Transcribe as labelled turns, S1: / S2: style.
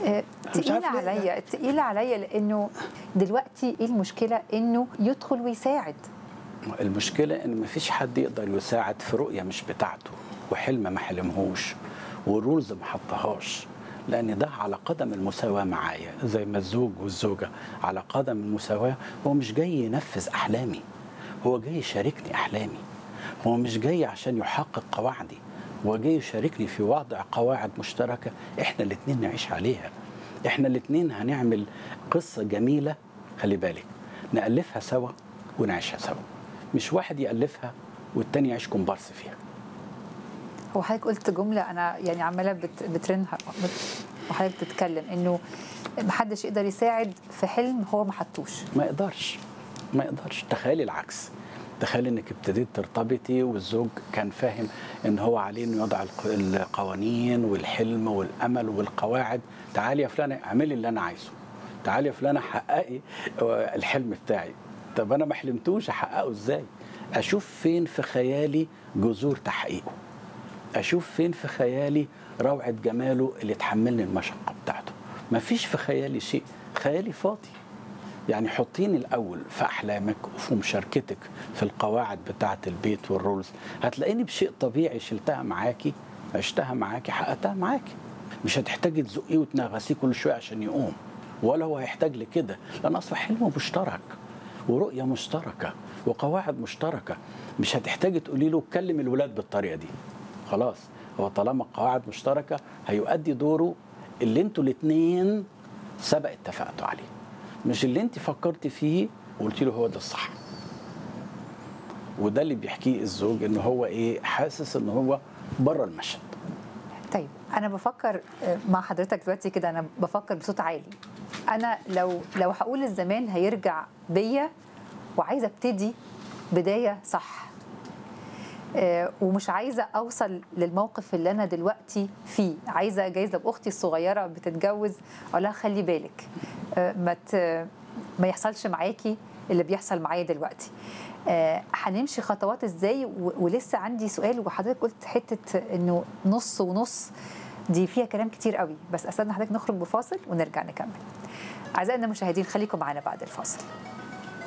S1: آه،
S2: مش عارف
S1: تقيلة
S2: ليه ده.
S1: عليا تقيلة عليا لأنه دلوقتي إيه المشكلة إنه يدخل ويساعد
S2: المشكلة إن مفيش حد يقدر يساعد في رؤية مش بتاعته وحلم ما حلمهوش ورولز ما حطهاش لأن ده على قدم المساواة معايا زي ما الزوج والزوجة على قدم المساواة هو مش جاي ينفذ أحلامي هو جاي يشاركني أحلامي هو مش جاي عشان يحقق قواعدي هو جاي يشاركني في وضع قواعد مشتركة إحنا الاتنين نعيش عليها إحنا الاتنين هنعمل قصة جميلة خلي بالك نألفها سوا ونعيشها سوا مش واحد يألفها والتاني يعيش كومبارس فيها
S1: هو حضرتك قلت جملة أنا يعني عمالة بت- بترنها بت- وحضرتك بتتكلم إنه محدش يقدر يساعد في حلم هو ما حطوش
S2: ما يقدرش ما يقدرش تخيلي العكس تخيلي انك ابتديت ترتبطي والزوج كان فاهم ان هو عليه انه يضع الق- القوانين والحلم والامل والقواعد تعالي يا فلانه اعملي اللي انا عايزه تعالي يا فلانه حققي آه، الحلم بتاعي طب انا ما حلمتوش احققه ازاي اشوف فين في خيالي جذور تحقيقه اشوف فين في خيالي روعه جماله اللي تحملني المشقه بتاعته مفيش في خيالي شيء خيالي فاضي يعني حطيني الاول في احلامك وفي مشاركتك في القواعد بتاعه البيت والرولز هتلاقيني بشيء طبيعي شلتها معاكي عشتها معاكي حققتها معاكي مش هتحتاجي تزقيه وتنغسيه كل شويه عشان يقوم ولا هو هيحتاج لكده لان اصل حلم مشترك ورؤيه مشتركه وقواعد مشتركه مش هتحتاجي تقولي له كلم الولاد بالطريقه دي خلاص هو طالما قواعد مشتركه هيؤدي دوره اللي انتوا الاثنين سبق اتفقتوا عليه مش اللي انت فكرت فيه وقلت له هو ده الصح وده اللي بيحكيه الزوج ان هو ايه حاسس ان هو بره المشهد
S1: طيب انا بفكر آه، مع حضرتك دلوقتي كده انا بفكر بصوت عالي انا لو لو هقول الزمان هيرجع بيا وعايزه ابتدي بدايه صح آه، ومش عايزه اوصل للموقف اللي انا دلوقتي فيه عايزه جايز لو اختي الصغيره بتتجوز اقول لها خلي بالك آه، ما ت- ما يحصلش معاكي اللي بيحصل معايا دلوقتي آه، هنمشي خطوات ازاي و- ولسه عندي سؤال وحضرتك قلت حته انه نص ونص دي فيها كلام كتير قوي بس استنى حضرتك نخرج بفاصل ونرجع نكمل اعزائنا المشاهدين خليكم معانا بعد الفاصل